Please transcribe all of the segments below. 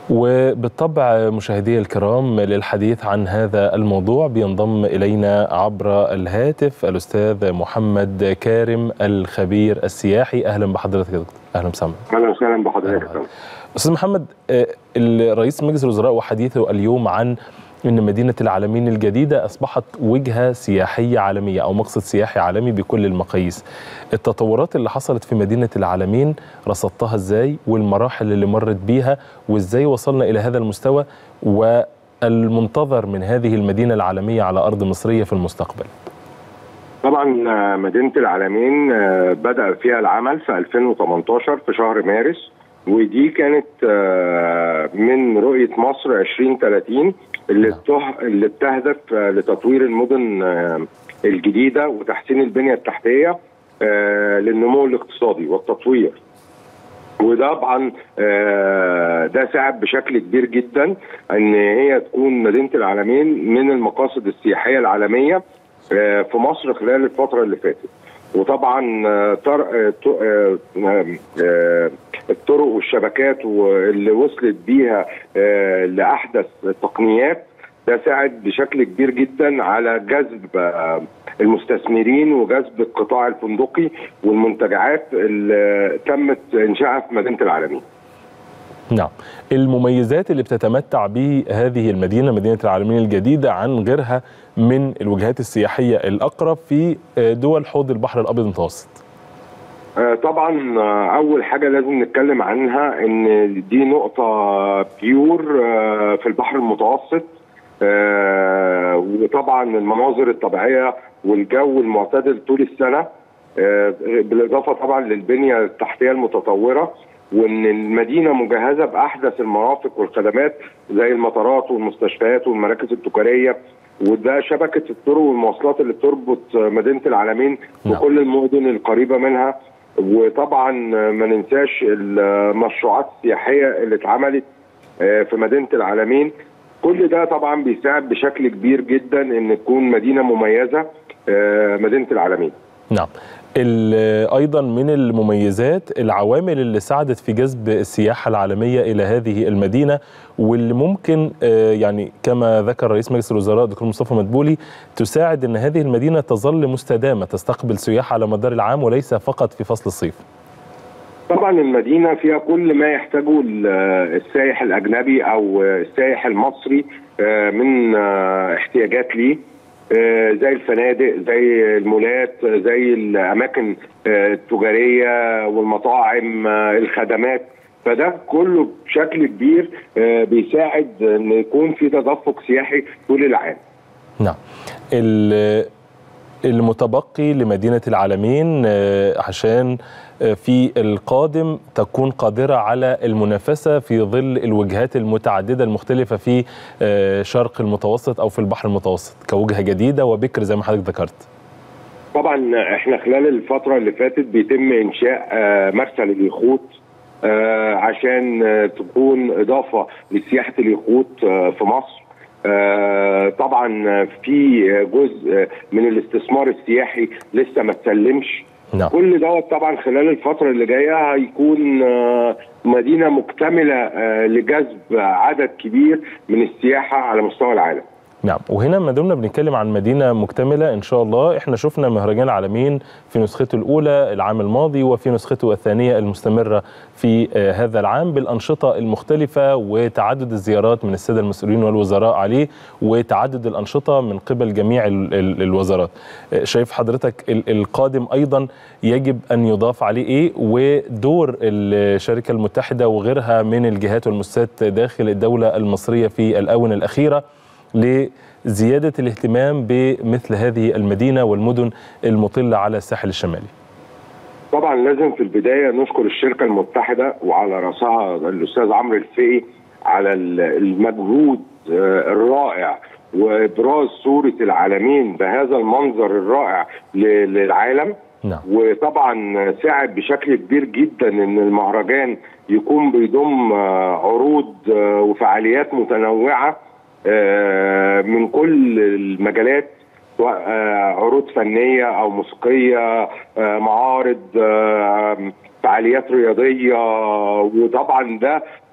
وبالطبع مشاهدي الكرام للحديث عن هذا الموضوع بينضم إلينا عبر الهاتف الأستاذ محمد كارم الخبير السياحي أهلا بحضرتك يا دكتور أهلا وسهلا اهلا وسهلا بحضرتك أستاذ محمد الرئيس مجلس الوزراء وحديثه اليوم عن أن مدينة العالمين الجديدة أصبحت وجهة سياحية عالمية أو مقصد سياحي عالمي بكل المقاييس التطورات اللي حصلت في مدينة العالمين رصدتها إزاي والمراحل اللي مرت بيها وإزاي وصلنا إلى هذا المستوى والمنتظر من هذه المدينة العالمية على أرض مصرية في المستقبل طبعا مدينه العالمين بدا فيها العمل في 2018 في شهر مارس ودي كانت من رؤيه مصر 2030 اللي اللي بتهدف لتطوير المدن الجديده وتحسين البنيه التحتيه للنمو الاقتصادي والتطوير وده طبعا ده ساعد بشكل كبير جدا ان هي تكون مدينه العالمين من المقاصد السياحيه العالميه في مصر خلال الفتره اللي فاتت وطبعا الطرق والشبكات اللي وصلت بيها لاحدث التقنيات ده ساعد بشكل كبير جدا على جذب المستثمرين وجذب القطاع الفندقي والمنتجعات اللي تمت انشائها في مدينه العالمين. نعم المميزات اللي بتتمتع بهذه المدينة مدينة العالمين الجديدة عن غيرها من الوجهات السياحية الأقرب في دول حوض البحر الأبيض المتوسط طبعا أول حاجة لازم نتكلم عنها إن دي نقطة بيور في البحر المتوسط وطبعا المناظر الطبيعية والجو المعتدل طول السنة بالإضافة طبعا للبنية التحتية المتطورة وان المدينه مجهزه باحدث المرافق والخدمات زي المطارات والمستشفيات والمراكز التجاريه وده شبكه الطرق والمواصلات اللي بتربط مدينه العالمين بكل المدن القريبه منها وطبعا ما ننساش المشروعات السياحيه اللي اتعملت في مدينه العالمين كل ده طبعا بيساعد بشكل كبير جدا ان تكون مدينه مميزه مدينه العالمين نعم ايضا من المميزات العوامل اللي ساعدت في جذب السياحه العالميه الى هذه المدينه واللي ممكن يعني كما ذكر رئيس مجلس الوزراء دكتور مصطفى مدبولي تساعد ان هذه المدينه تظل مستدامه تستقبل سياح على مدار العام وليس فقط في فصل الصيف. طبعا المدينه فيها كل ما يحتاجه السائح الاجنبي او السائح المصري من احتياجات ليه زي الفنادق زي المولات زي الاماكن التجاريه والمطاعم الخدمات فده كله بشكل كبير بيساعد ان يكون في تدفق سياحي طول العام. نعم. المتبقي لمدينه العالمين عشان في القادم تكون قادرة على المنافسة في ظل الوجهات المتعددة المختلفة في شرق المتوسط أو في البحر المتوسط كوجهة جديدة وبكر زي ما حضرتك ذكرت طبعا احنا خلال الفترة اللي فاتت بيتم إنشاء مرسى لليخوت عشان تكون إضافة لسياحة اليخوت في مصر طبعا في جزء من الاستثمار السياحي لسه ما اتسلمش نعم. كل دوت طبعا خلال الفتره اللي جايه هيكون مدينه مكتمله لجذب عدد كبير من السياحه على مستوى العالم. نعم وهنا ما دمنا بنتكلم عن مدينه مكتمله ان شاء الله احنا شفنا مهرجان العالمين في نسخته الاولى العام الماضي وفي نسخته الثانيه المستمره في هذا العام بالانشطه المختلفه وتعدد الزيارات من الساده المسؤولين والوزراء عليه وتعدد الانشطه من قبل جميع الوزارات شايف حضرتك القادم ايضا يجب ان يضاف عليه ايه ودور الشركه المتحده وغيرها من الجهات والمؤسسات داخل الدوله المصريه في الاونه الاخيره لزيادة الاهتمام بمثل هذه المدينة والمدن المطلة على الساحل الشمالي طبعا لازم في البداية نشكر الشركة المتحدة وعلى رأسها الأستاذ عمرو الفقي على المجهود الرائع وإبراز صورة العالمين بهذا المنظر الرائع للعالم نعم. وطبعا ساعد بشكل كبير جدا ان المهرجان يكون بيضم عروض وفعاليات متنوعه من كل المجالات سواء عروض فنيه او موسيقيه معارض فعاليات رياضيه وطبعا ده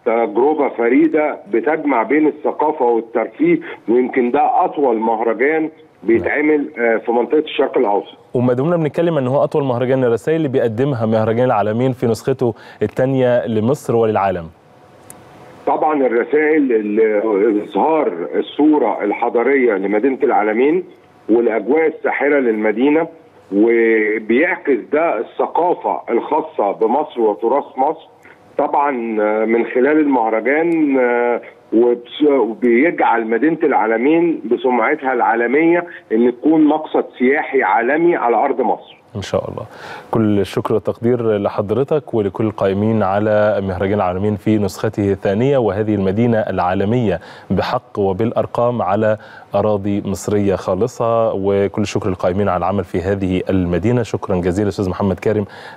تجربه فريده بتجمع بين الثقافه والترفيه ويمكن ده اطول مهرجان بيتعمل آه، في منطقه الشرق الاوسط وما دمنا بنتكلم ان هو اطول مهرجان الرسائل اللي بيقدمها مهرجان العالمين في نسخته الثانيه لمصر وللعالم طبعا الرسائل ال- اظهار الصوره الحضاريه لمدينه العالمين والاجواء الساحره للمدينه وبيعكس ده الثقافه الخاصه بمصر وتراث مصر طبعا آه، من خلال المهرجان آه، وبس- وبيجعل مدينه العالمين بسمعتها العالميه ان تكون مقصد سياحي عالمي على ارض مصر ان شاء الله كل الشكر والتقدير لحضرتك ولكل القائمين على مهرجان العالمين في نسخته الثانيه وهذه المدينه العالميه بحق وبالارقام على اراضي مصريه خالصه وكل الشكر للقائمين على العمل في هذه المدينه شكرا جزيلا استاذ محمد كارم